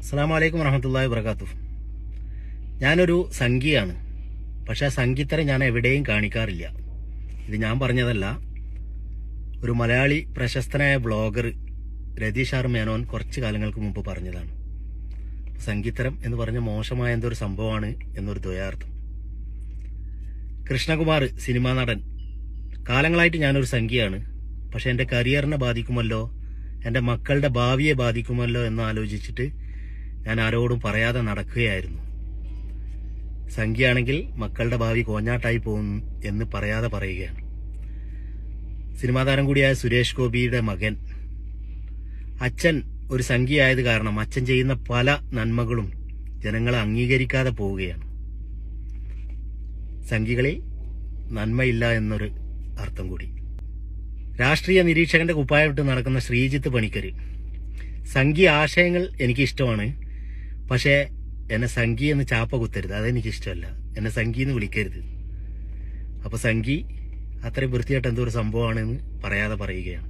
അസ്സാം വലൈക്കും വറഹമത്തല്ലാ വർക്കാത്തു ഞാനൊരു സംഖ്യയാണ് പക്ഷെ ആ സംഗീതരെ ഞാൻ എവിടെയും കാണിക്കാറില്ല ഇത് ഞാൻ പറഞ്ഞതല്ല ഒരു മലയാളി പ്രശസ്തനായ ബ്ലോഗർ രതീഷ് ആർ മേനോൻ കുറച്ച് കാലങ്ങൾക്ക് മുമ്പ് പറഞ്ഞതാണ് സംഗീതരം എന്ന് പറഞ്ഞ മോശമായ എന്തൊരു സംഭവമാണ് എന്നൊരു ദ്വയാർത്ഥം കൃഷ്ണകുമാർ സിനിമാ നടൻ കാലങ്ങളായിട്ട് ഞാനൊരു സംഖ്യയാണ് പക്ഷെ എൻ്റെ കരിയറിനെ ബാധിക്കുമല്ലോ എൻ്റെ മക്കളുടെ ഭാവിയെ ബാധിക്കുമല്ലോ എന്ന് ആലോചിച്ചിട്ട് ഞാൻ ആരോടും പറയാതെ നടക്കുകയായിരുന്നു സംഖ്യയാണെങ്കിൽ മക്കളുടെ ഭാവി കോഞ്ഞാട്ടായി പോകും എന്ന് പറയാതെ പറയുകയാണ് സിനിമാ താരം കൂടിയായ സുരേഷ് ഗോപിയുടെ മകൻ അച്ഛൻ ഒരു സംഖ്യയായത് കാരണം അച്ഛൻ ചെയ്യുന്ന പല നന്മകളും ജനങ്ങളെ അംഗീകരിക്കാതെ പോവുകയാണ് സംഖ്യകളിൽ നന്മയില്ല എന്നൊരു അർത്ഥം കൂടി രാഷ്ട്രീയ നിരീക്ഷകന്റെ കുപ്പായമിട്ട് നടക്കുന്ന ശ്രീജിത്ത് പണിക്കര് സംഖ്യ ആശയങ്ങൾ എനിക്ക് ഇഷ്ടമാണ് പക്ഷേ എന്നെ സംഖ്യ എന്ന് ചാപ്പ കുത്തരുത് അതെനിക്ക് ഇഷ്ടമല്ല എന്നെ സംഖ്യ എന്ന് വിളിക്കരുത് അപ്പൊ സംഖ്യ അത്രയും വൃത്തിയായിട്ട് എന്തോ ഒരു സംഭവമാണെന്ന് പറയാതെ പറയുകയാണ്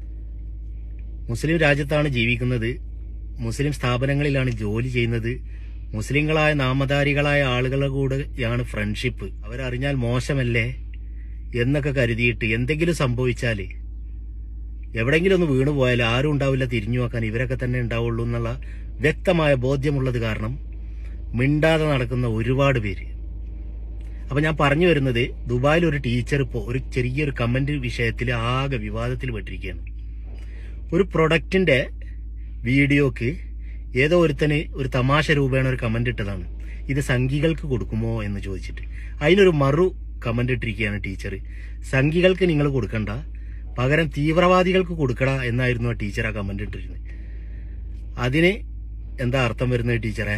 മുസ്ലിം രാജ്യത്താണ് ജീവിക്കുന്നത് മുസ്ലിം സ്ഥാപനങ്ങളിലാണ് ജോലി ചെയ്യുന്നത് മുസ്ലിങ്ങളായ നാമധാരികളായ ആളുകളുടെ കൂടെയാണ് ഫ്രണ്ട്ഷിപ്പ് അവരറിഞ്ഞാൽ മോശമല്ലേ എന്നൊക്കെ കരുതിയിട്ട് എന്തെങ്കിലും സംഭവിച്ചാല് എവിടെങ്കിലും ഒന്ന് വീണു പോയാൽ ആരും ഉണ്ടാവില്ല തിരിഞ്ഞു നോക്കാൻ ഇവരൊക്കെ തന്നെ ഉണ്ടാവുള്ളൂ എന്നുള്ള വ്യക്തമായ ബോധ്യമുള്ളത് കാരണം മിണ്ടാതെ നടക്കുന്ന ഒരുപാട് പേര് അപ്പൊ ഞാൻ പറഞ്ഞു വരുന്നത് ദുബായിൽ ഒരു ടീച്ചർ ഇപ്പോ ഒരു ചെറിയൊരു കമന്റ് വിഷയത്തിൽ ആകെ വിവാദത്തിൽ പെട്ടിരിക്കുകയാണ് ഒരു പ്രൊഡക്റ്റിന്റെ വീഡിയോക്ക് ഏതോ ഒരുത്തന് ഒരു തമാശ രൂപേണ ഒരു കമന്റ് ഇട്ടതാണ് ഇത് സംഘികൾക്ക് കൊടുക്കുമോ എന്ന് ചോദിച്ചിട്ട് അതിനൊരു മറു കമന്റ് ഇട്ടിരിക്കുകയാണ് ടീച്ചർ സംഘികൾക്ക് നിങ്ങൾ കൊടുക്കണ്ട പകരം തീവ്രവാദികൾക്ക് കൊടുക്കട എന്നായിരുന്നു ആ ടീച്ചർ ആ കമന്റ് ഇട്ടിരുന്നത് അതിന് എന്താ അർത്ഥം വരുന്നത് ടീച്ചറെ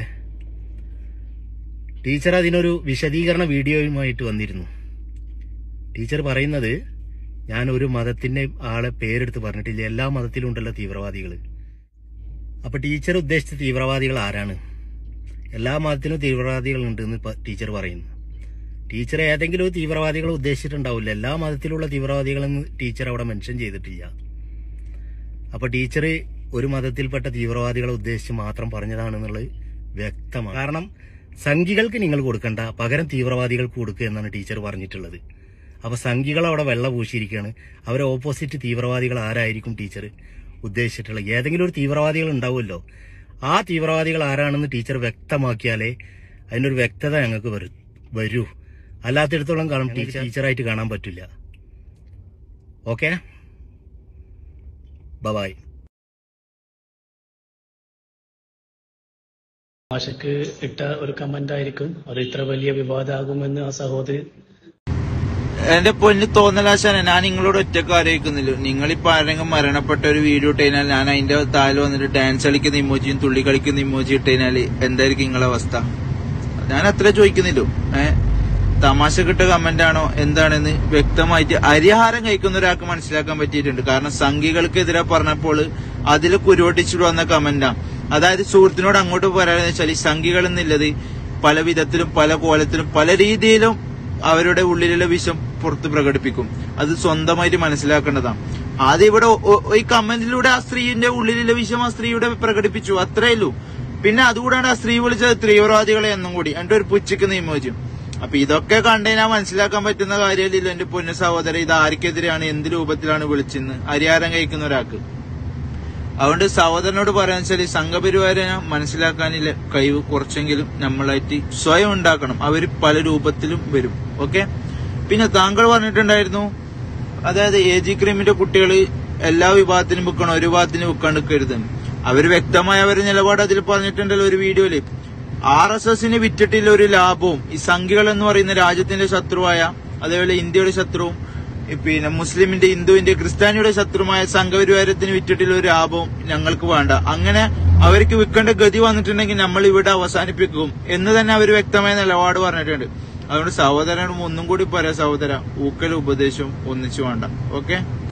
ടീച്ചർ അതിനൊരു വിശദീകരണ വീഡിയോയുമായിട്ട് വന്നിരുന്നു ടീച്ചർ പറയുന്നത് ഞാൻ ഒരു മതത്തിന്റെ ആളെ പേരെടുത്ത് പറഞ്ഞിട്ടില്ല എല്ലാ മതത്തിലും ഉണ്ടല്ലോ തീവ്രവാദികൾ അപ്പൊ ടീച്ചർ ഉദ്ദേശിച്ച തീവ്രവാദികൾ ആരാണ് എല്ലാ മതത്തിലും തീവ്രവാദികൾ ഉണ്ടെന്ന് ഇപ്പൊ ടീച്ചർ പറയുന്നു ടീച്ചർ ഏതെങ്കിലും ഒരു തീവ്രവാദികളെ ഉദ്ദേശിച്ചിട്ടുണ്ടാവില്ല എല്ലാ മതത്തിലുള്ള തീവ്രവാദികളെന്ന് ടീച്ചർ അവിടെ മെൻഷൻ ചെയ്തിട്ടില്ല അപ്പൊ ടീച്ചർ ഒരു മതത്തിൽപ്പെട്ട തീവ്രവാദികളെ ഉദ്ദേശിച്ച് മാത്രം പറഞ്ഞതാണെന്നുള്ളത് വ്യക്തമാണ് കാരണം സംഘികൾക്ക് നിങ്ങൾ കൊടുക്കണ്ട പകരം തീവ്രവാദികൾക്ക് കൊടുക്കുക എന്നാണ് ടീച്ചർ പറഞ്ഞിട്ടുള്ളത് അപ്പൊ സംഘികൾ അവിടെ വെള്ള പൂശിയിരിക്കുകയാണ് അവരെ ഓപ്പോസിറ്റ് തീവ്രവാദികൾ ആരായിരിക്കും ടീച്ചർ ഉദ്ദേശിച്ചിട്ടുള്ളത് ഏതെങ്കിലും ഒരു തീവ്രവാദികൾ ഉണ്ടാവുമല്ലോ ആ തീവ്രവാദികൾ ആരാണെന്ന് ടീച്ചർ വ്യക്തമാക്കിയാലേ അതിനൊരു വ്യക്തത ഞങ്ങൾക്ക് വരൂ വരൂ അല്ലാത്തിടത്തോളം കാലം ടീച്ചർ ടീച്ചറായിട്ട് കാണാൻ പറ്റില്ല ഓക്കെ ബൈ ഭാഷക്ക് ഇട്ട ഒരു കമന്റ് ആയിരിക്കും അത് ഇത്ര വലിയ വിവാദമാകുമെന്ന് ആ സഹോദരി എന്റെ പൊന്ന് തോന്നലാശാന ഞാൻ നിങ്ങളോട് ഒറ്റക്ക് ആലോചിക്കുന്നില്ല നിങ്ങളിപ്പോ ആരെങ്കിലും മരണപ്പെട്ട ഒരു വീഡിയോ ഇട്ട് കഴിഞ്ഞാൽ ഞാൻ അതിന്റെ താഴെ വന്നിട്ട് ഡാൻസ് കളിക്കുന്ന ഇമോജിയും തുള്ളി കളിക്കുന്ന ഇമോജി ഇട്ട് കഴിഞ്ഞാൽ എന്തായിരിക്കും നിങ്ങളെ അവസ്ഥ ഞാൻ അത്ര ചോദിക്കുന്നില്ലോ ഏ തമാശ കിട്ട കമന്റ് ആണോ എന്താണെന്ന് വ്യക്തമായിട്ട് അരിഹാരം കഴിക്കുന്ന ഒരാൾക്ക് മനസ്സിലാക്കാൻ പറ്റിയിട്ടുണ്ട് കാരണം സംഘികൾക്കെതിരെ പറഞ്ഞപ്പോൾ അതിൽ കുരുവട്ടിച്ചിട്ട് വന്ന കമന്റാ അതായത് സുഹൃത്തിനോട് അങ്ങോട്ട് പറയാന്ന് വെച്ചാൽ ഈ സംഘികൾ എന്നുള്ളത് പല വിധത്തിലും പല കോലത്തിലും പല രീതിയിലും അവരുടെ ഉള്ളിലുള്ള വിഷം പുറത്ത് പ്രകടിപ്പിക്കും അത് സ്വന്തമായിട്ട് മനസ്സിലാക്കേണ്ടതാണ് ആദ്യം ഇവിടെ ഒ- ഒ- ഈ കമന്റിലൂടെ ആ സ്ത്രീന്റെ ഉള്ളിലുള്ള വിഷം ആ സ്ത്രീയുടെ പ്രകടിപ്പിച്ചു അത്രേ ഉള്ളൂ പിന്നെ അതുകൂടാണ് ആ സ്ത്രീ വിളിച്ചത് തീവ്രവാദികളെ എന്നും കൂടി എന്റെ ഒരു പുച്ഛിക്കുന്ന ഇമോജും അപ്പൊ ഇതൊക്കെ കണ്ടതിനാ മനസ്സിലാക്കാൻ പറ്റുന്ന കാര്യമില്ലല്ലോ എന്റെ പൊന്നു സഹോദരൻ ഇത് ആർക്കെതിരെയാണ് എന്ത് രൂപത്തിലാണ് വിളിച്ചെന്ന് അരിഹാരം കഴിക്കുന്ന ഒരാൾക്ക് അതുകൊണ്ട് സഹോദരനോട് പറയാന്ന് വെച്ചാൽ ഈ സംഘപരിവാരനെ മനസ്സിലാക്കാനില്ല കഴിവ് കുറച്ചെങ്കിലും നമ്മളായിട്ട് സ്വയം ഉണ്ടാക്കണം അവര് പല രൂപത്തിലും വരും ഓക്കെ പിന്നെ താങ്കൾ പറഞ്ഞിട്ടുണ്ടായിരുന്നു അതായത് എ ജി ക്രീമിന്റെ കുട്ടികൾ എല്ലാ വിഭാഗത്തിനും വെക്കണം ഒരു വിഭാഗത്തിന് വെക്കാണ്ട് നിൽക്കരുതെന്ന് അവര് വ്യക്തമായ അവരുടെ നിലപാട് അതിൽ പറഞ്ഞിട്ടുണ്ടല്ലോ ഒരു വീഡിയോയില് ആർ എസ് എസിന് വിറ്റിട്ടില്ല ഒരു ലാഭവും ഈ സംഖ്യകൾ എന്ന് പറയുന്ന രാജ്യത്തിന്റെ ശത്രുവായ അതേപോലെ ഇന്ത്യയുടെ ശത്രുവും ഈ പിന്നെ മുസ്ലിമിന്റെ ഹിന്ദുവിന്റെ ക്രിസ്ത്യാനിയുടെ ശത്രുമായ സംഘപരിവാരത്തിന് വിറ്റിട്ടുള്ള ഒരു ലാഭവും ഞങ്ങൾക്ക് വേണ്ട അങ്ങനെ അവർക്ക് വിൽക്കേണ്ട ഗതി വന്നിട്ടുണ്ടെങ്കിൽ നമ്മൾ ഇവിടെ അവസാനിപ്പിക്കും എന്ന് തന്നെ അവർ വ്യക്തമായ നിലപാട് പറഞ്ഞിട്ടുണ്ട് അതുകൊണ്ട് സഹോദരനോട് ഒന്നും കൂടി പറയാം സഹോദര ഊക്കൽ ഉപദേശവും ഒന്നിച്ചു വേണ്ട ഓക്കെ